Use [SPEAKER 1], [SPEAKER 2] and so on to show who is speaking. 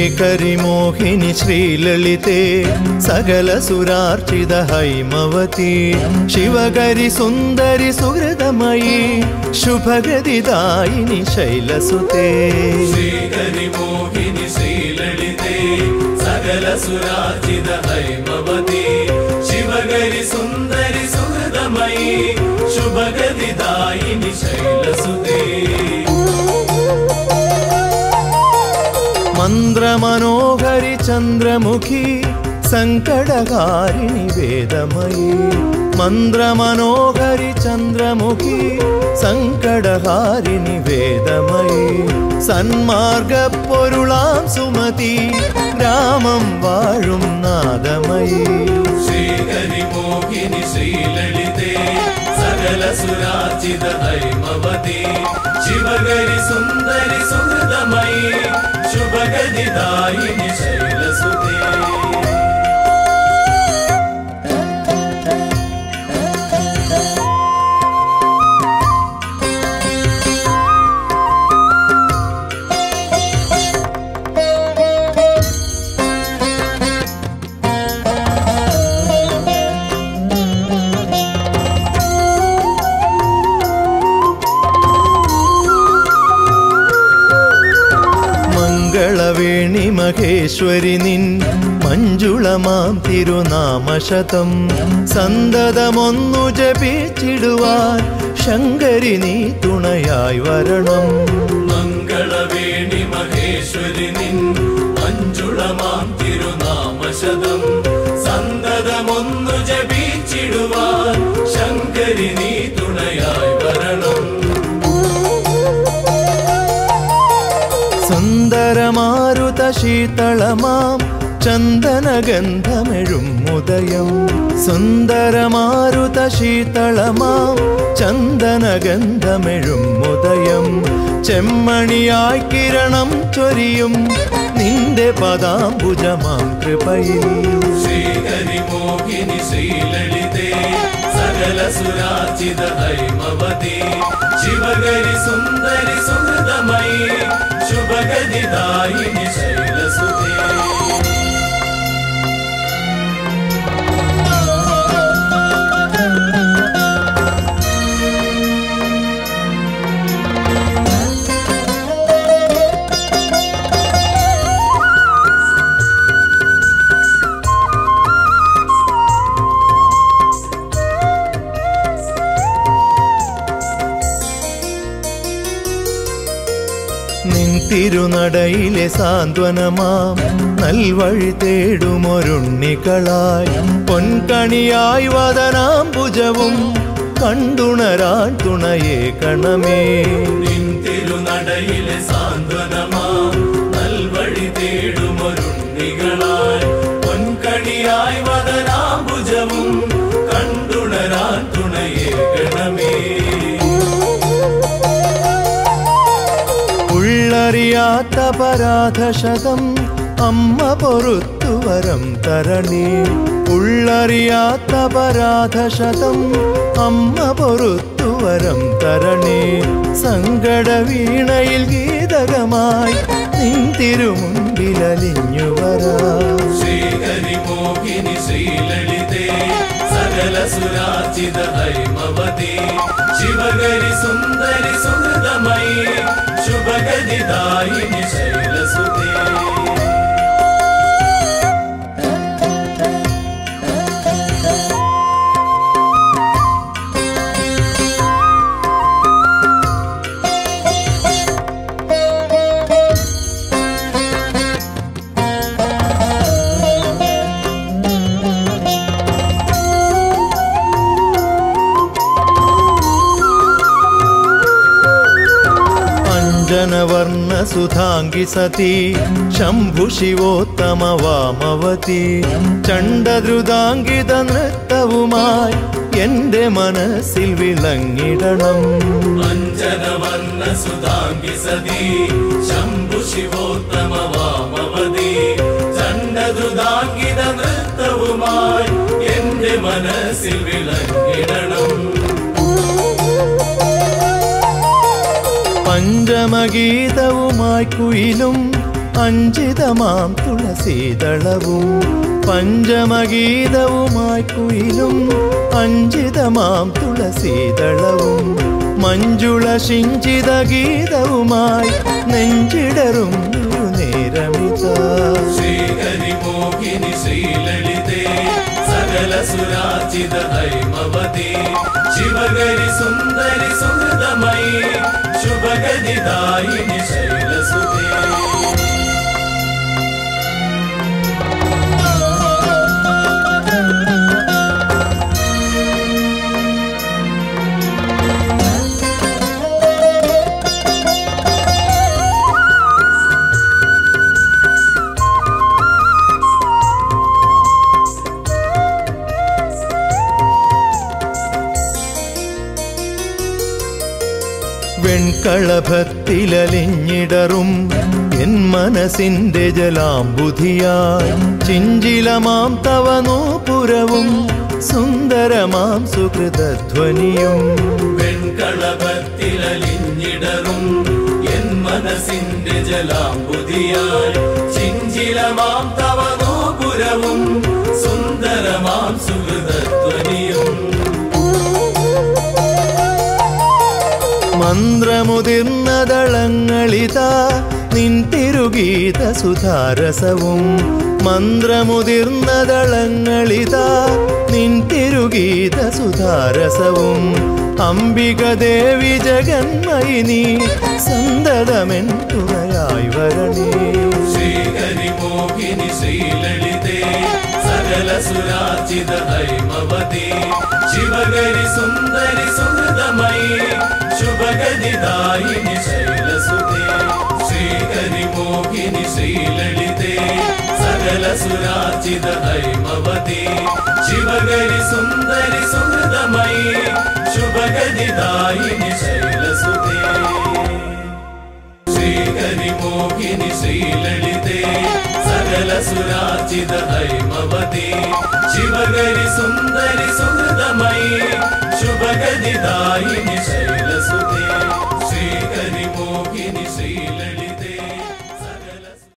[SPEAKER 1] ശ്രീകരിമോഹിനി ശ്രീലളിതേ സകല സുരാർച്ചിത ഹൈമവതി ശിവകരി സുന്ദരി സുഹൃതമയി ശുഭഗതിദായിനി ശൈലസുതേ
[SPEAKER 2] ശ്രീകരി മോഹിനി ശ്രീലളിതേ സകല സുരാജിത ഹൈമവതി ശിവകരി സുന്ദരി സുഹൃതമയി ശുഭഗതിദായിനി ശൈലസുതേ
[SPEAKER 1] മന്ത്രമനോഹരി ചന്ദ്രമുഖി സങ്കടകാരിണി വേദമയി മന്ത്രമനോഹരി ചന്ദ്രമുഖി സങ്കടഹാരിണി വേദമയി സന്മാർഗപ്പൊരുളാം സുമതി രാമം വാഴും നാദമയി
[SPEAKER 2] ശ്രീകരി മോഹിനി ശ്രീലളിതേ സകല സുരാജിത ഹൈമവതി ശിവകരി സുന്ദരി സുഹൃതമയി ശുഭഗതിദായിനി ശൈലസുതേ
[SPEAKER 1] മംഗളവേണി മഹേശ്വരി നിൻ മഞ്ജുളമാം തിരുനാമശതം സന്തതമൊന്നു ജപിച്ചിടുവാൻ ശങ്കരി നീ തുണയായി വരണം
[SPEAKER 2] മംഗളവേണി മഹേശ്വരി നിൻ മഞ്ജുളമാം തിരുനാമശതം സന്തതമൊന്നു ജപിച്ചിടുവാൻ ശങ്കരി നീ തുണയായി വരണം
[SPEAKER 1] സുന്ദരമാരുത ശീതളമാം ചന്ദനഗന്ധമെഴും ഉദയം സുന്ദരമാരുത ശീതളമാം ചന്ദനഗന്ധമെഴും ഉദയം ചെമ്മണിയായി കിരണം ചൊരിയും നിന്റെ പദാംബുജമാം കൃപയിൽ
[SPEAKER 2] ശ്രീകരി മോഹിനി ശ്രീലളിതേ സകല സുരാജിത ഹൈമവതി ശിവകരി സുന്ദരി സുഹൃതമയി ശുഭഗതിദായിനി ശൈലസുതേ
[SPEAKER 1] നിൻ തിരുനടയിലെ സാന്ത്വനമാം നൽവഴി തേടുമൊരുണ്ണികളായി പൊൻകണിയായി വദനാംബുജവും കണ്ടുണരാൻ തുണയേ കണമേ
[SPEAKER 2] നിൻ തിരുനടയിലെ സാന്ത്വനമാം നൽവഴി തേടുമൊരുണ്ണികളായി പൊൻകണിയായി വദനാംബുജവും കണ്ടുണരാൻ തുണയേ ഗണമേ
[SPEAKER 1] ഉള്ളറിയാത്ത പരാധശതം അമ്മ പൊറുത്തു വരം തരണേ ഉള്ളറിയാത്ത പരാധശതം അമ്മ പൊറുത്തു വരം തരണേ സങ്കട വീണയിൽ ഗീതകമായി നിൻ തിരുമുൻപിലലിഞ്ഞു വരാ
[SPEAKER 2] ശ്രീകരി മോഹിനി ശ്രീലളിതേ സകല സുരാജിത ഹൈമവതി ശിവകരി സുന്ദരി സുഹൃതമയി ശുഭഗതിദായിനി ശൈലസുതേ
[SPEAKER 1] അഞ്ജനവർണ്ണ സുധാംഗി സതി ശംഭു ശിവോത്തമ വാമവതി ചണ്ഡദ്രുതാംഗിത നൃത്തവുമായി എന്റെ മനസ്സിൽ വിളങ്ങിടണം
[SPEAKER 2] അഞ്ജനവർണ്ണ സുധാംഗി സതി ശംഭു ശിവോത്തമ വാമവതി ചണ്ഡദ്രുതാംഗിത നൃത്തവുമായി എന്റെ മനസ്സിൽ വിളങ്ങിടണം
[SPEAKER 1] പഞ്ചമഗീതവുമായി കുയിലും അഞ്ചിതമാം തുളസീതളവും പഞ്ചമഗീതവുമായി കുയിലും അഞ്ചിതമാം തുളസീതളവും മഞ്ജുള ശിഞ്ചിത ഗീതവുമായി നെഞ്ചിടറും ഒരു നേരമിതാ
[SPEAKER 2] ശ്രീഹരി മോഹിനി ശ്രീലളിതേ സകല സുരാചിത ഹൈമവതി ശിവഗരി സുന്ദരി സുഹൃതമയി ശുഭഗതിദായിനി ശൈലസുതേ
[SPEAKER 1] വെൺകളഭത്തിലലിഞ്ഞിടറും എൻ മനസ്സിന്റെ ജലാംബുധിയായി ചിഞ്ചിലമാം തവ നൂപുരവും സുന്ദരമാം സുഹൃതധ്വനിയും
[SPEAKER 2] വെൺകളഭത്തിലലിഞ്ഞിടറും എൻ മനസ്സിന്റെ ജലാംബുതിയായി ചിഞ്ചിലമാം തവ നൂപുരവും സുന്ദരമാം സുഹൃതധ്വനിയും
[SPEAKER 1] മന്ത്രമുതിർന്ന ദളങ്ങളിതാ നിൻ തിരുഗീത സുധാരസവും മന്ത്രമുതിർന്ന ദളങ്ങളിതാ നിൻ തിരുഗീത സുധാരസവും അംബിക ദേവി ജഗന്മയി നീ സന്തതമെൻ തുണയായി വരണേ
[SPEAKER 2] ശ്രീഹരി മോഹിനി ശ്രീലളിതേ സകല സുരാചിത ഹൈമവതി ശിവഗരി സുന്ദരി സുഹൃതമയി ശുഭഗതിദായിനി ശൈലസുതേ ശ്രീഹരി മോഹിനി ശ്രീലളിതേ സകല സുരാചിത ഹൈമവതി ശിവഗരി സുന്ദരി സുഹൃതമയി ശുഭഗതിദായിനി ശൈലസുതേ ശ്രീഹരി മോഹിനി ശ്രീലളിതേ സകല സുരാചിത ഹൈമവതി ശിവഗരി സുന്ദരി സുഹൃതമയി ശുഭഗതിദായിനി ശൈല